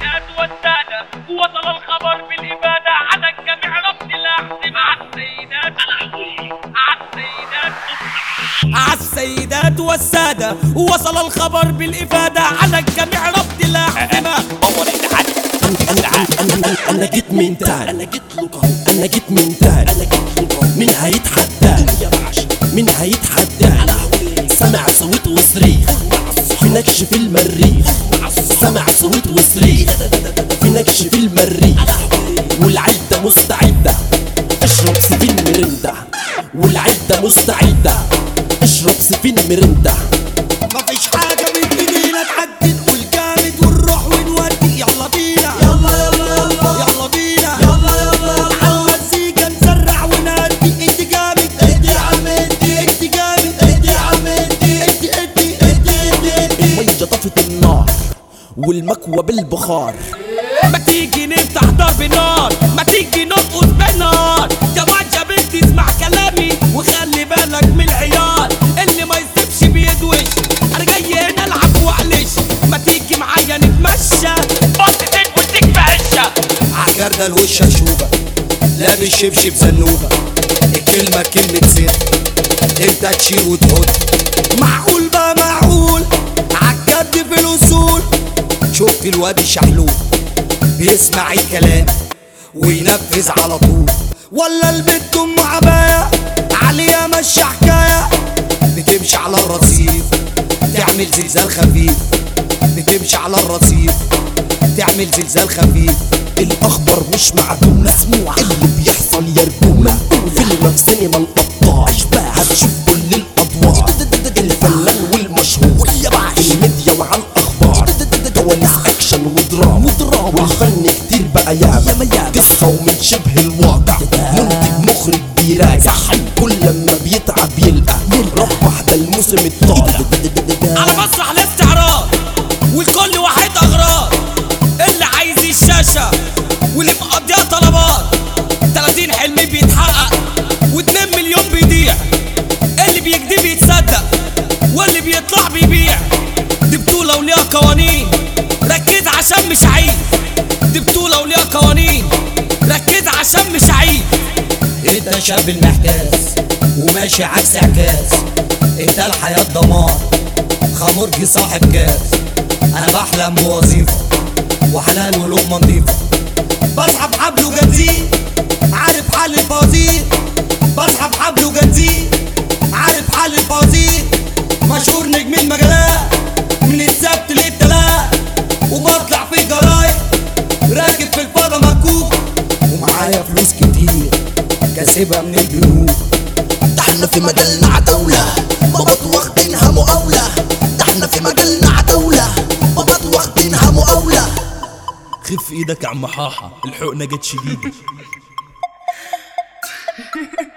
السيدات والسادة وصل الخبر بالإبادة على الجميع رفض الأحزمة عالسيدات عالسيدات عالسيدات والسادة وصل الخبر بالإفادة على الجميع رفض الأحزمة انا انا انا جيت من تاني انا جيت لك اهو انا جيت من تاني انا جيت لك اهو مين هيتحداني يا باشا مين هيتحداني سمع صوت وصريخ في نكش في المريخ سمع صوت وصريخ في نكش في المريخ والعدة مستعدة اشرب سفين مرندة والعدة مستعدة اشرب سفين مرندة مفيش حاجة بالدنيا تعدي نقول جامد ونروح ونودي يلا بينا يلا يلا يلا يلا بينا يلا يلا يلا على المزيكا نسرع ونادي انت جامد ادي يا عم ادي انت جامد ادي يا عم ادي ادي ادي ادي ادي ادي المية طفت النار والمكوى بالبخار ما تيجي نفتح ضرب نار ما تيجي نرقص بنار يا واد يا بنت اسمع كلامي وخلي بالك من العيال اللي ما يسيبش بيدوش انا جاي هنا العب واعلش ما تيجي معايا نتمشى بطتين واديك بعشة عجردة الوش شوبة لابس شبشب زنوبة الكلمة كلمة سر انت تشيل وتحط معقول بقى معقول عالجد في الاصول شفت الواد الشحلول بيسمع الكلام وينفذ على طول ولا البت ام عباية عليها ماشية حكاية بتمشي على الرصيف تعمل زلزال خفيف بتمشي على الرصيف تعمل زلزال خفيف الاخبار مش معدومة مسموعة اللي بيحصل يرجومة فيلم في سينما الابطال اشباه هتشوف كل الادوار الفنان والمشهور في الميديا وعلى الاخبار كواليس اكشن ودراما ودراما والفن كتير بقى ياما قصة ومن شبه الواقع منتج مخرج بيراجع كل لما بيتعب يلقى ربح ده الموسم الطالع على مسرح الاستعراض والكل واحد اغراض اللي عايز الشاشة واللي مقضيها طلبات 30 حلم بيتحقق و2 مليون بيضيع اللي بيكذب يتصدق واللي بيطلع بيبيع دي بطولة وليها قوانين ركز عشان مش عيب دي بطولة وليها قوانين ركز عشان مش عيب انت شاب المحتاس وماشي عكس عكاس انت الحياة دمار خمرجي صاحب كاس انا بحلم بوظيفة وحلال ولقمة نضيفة بسحب حبل وجنزير عارف حل الفوازير بسحب حبل وجنزير عارف حل الفوازير مشهور نجم المجالات من السبت للتلات وبطلع في الجرايد راكب في الفضا مكوك ومعايا فلوس كتير كاسبها من البنوك ده احنا في مجالنا عتاولة بابات واخدينها مقاولة ده احنا في مجالنا عتاولة بابات واخدينها مقاولة خف ايدك يا عم حاحة الحقنة جت شديدة